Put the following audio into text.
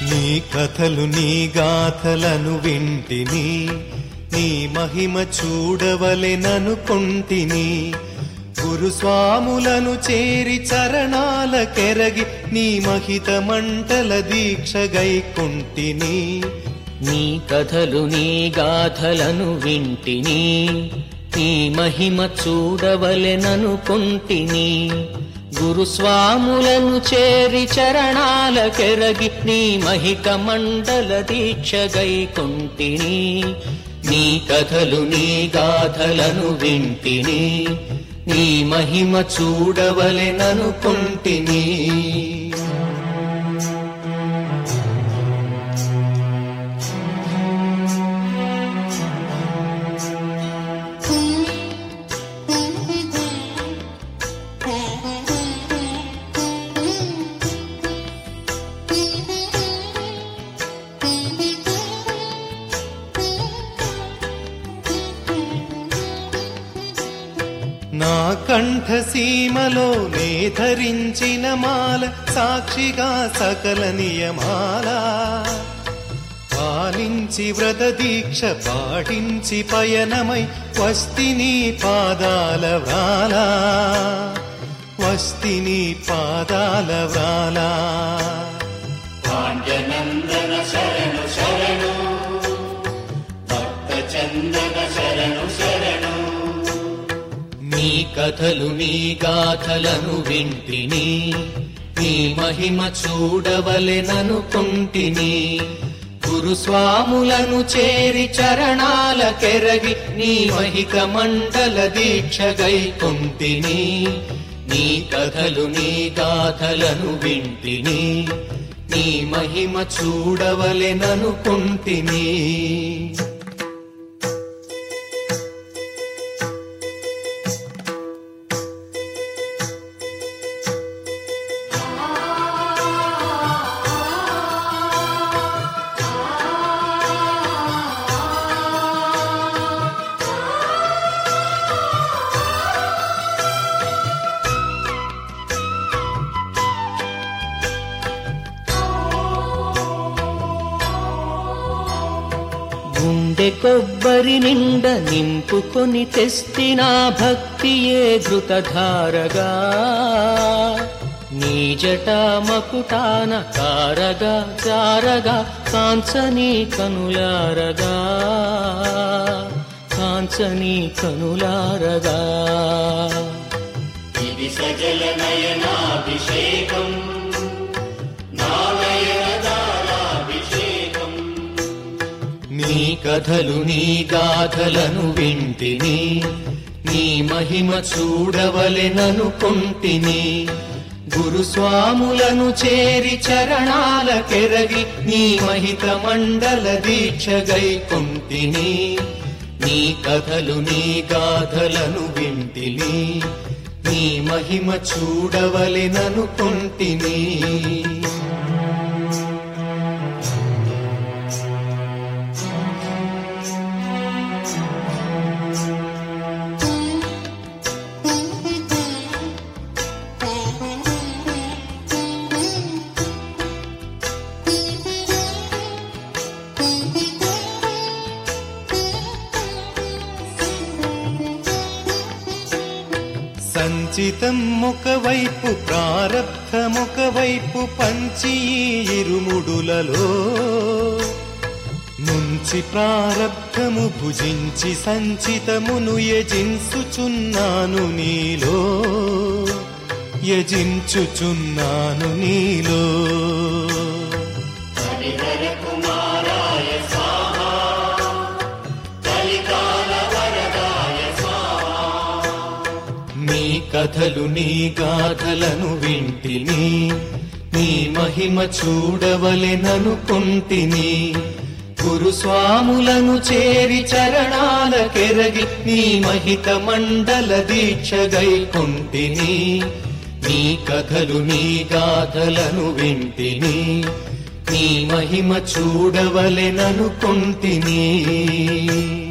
నీ కథలు నీ గాథలను వింటిని నీ మహిమ చూడవలెననుకొంటిని గురుస్వాములను చేరి చరణాల కెరగి నీ మహిత మంటల దీక్ష గైకొంటిని నీ కథలు నీ గాథలను వింటిని నీ మహిమ చూడవలెననుకొంటిని గురుస్వాములను చేరి చరణాల కెరగి నీ మహిక మండల దీక్ష గైకొంటిని నీ కథలు నీ గాథలను వింటిని నీ మహిమ చూడవలెననుకొంటిని నా కంఠ సీమలో నే ధరించిన మాల సాక్షిగా సకల నియమాల పాలించి వ్రత దీక్ష పాటించి పయనమై వస్తిని పాదాల వ్రాల వస్తిని పాదాల వ్రాల పాండ్యనందన శరణు శరణు భక్త చందన శరణు శరణు నీ కథలు నీ గాథలను వింటిని నీ మహిమ చూడవలెననుకుంటిని గురుస్వాములను చేరి చరణాల కెరగి నీ మహిక మండల దీక్ష గైకుంటిని నీ కథలు నీ గాథలను వింటిని నీ మహిమ చూడవలెననుకుంటిని గుండె కొబ్బరి నిండ నింపుకొని తెస్తినా భక్తియే ధృతధారగా నీ జటా మకుటాన కారగా జారగా కాంచని కనులారగా కాంచని కనులారగా ఇది సజల నయనాభిషేకం నా నయనదారాభిషేకం నీ కథలు నీ గాథలను వింటిని నీ మహిమ చూడవలెననుకుంటిని గురుస్వాములను చేరి చరణాల కెరగి నీ మహిత మండల దీక్ష గైకుంటిని నీ కథలు నీ గాథలను వింటిని నీ మహిమ చూడవలెననుకుంటిని సంచితం ఒకవైపు ప్రారబ్ధమొకవైపు పంచి ఈ ఇరుముడులలో నుంచి ప్రారబ్ధము భుజించి సంచితమును యజించుచున్నాను నీలో యజించుచున్నాను నీలో హరిహర కుమారాయ స్వాహా కలికాల వరదాయ స్వాహా నీ కథలు నీ గాథలను వింటిని నీ మహిమ చూడవలెననుకుంటిని గురుస్వాములను చేరి చరణాల కెరగి నీ మహిత మండల దీక్ష గైకుంటిని నీ కథలు నీ గాథలను వింటిని నీ మహిమ చూడవలెననుకుంటిని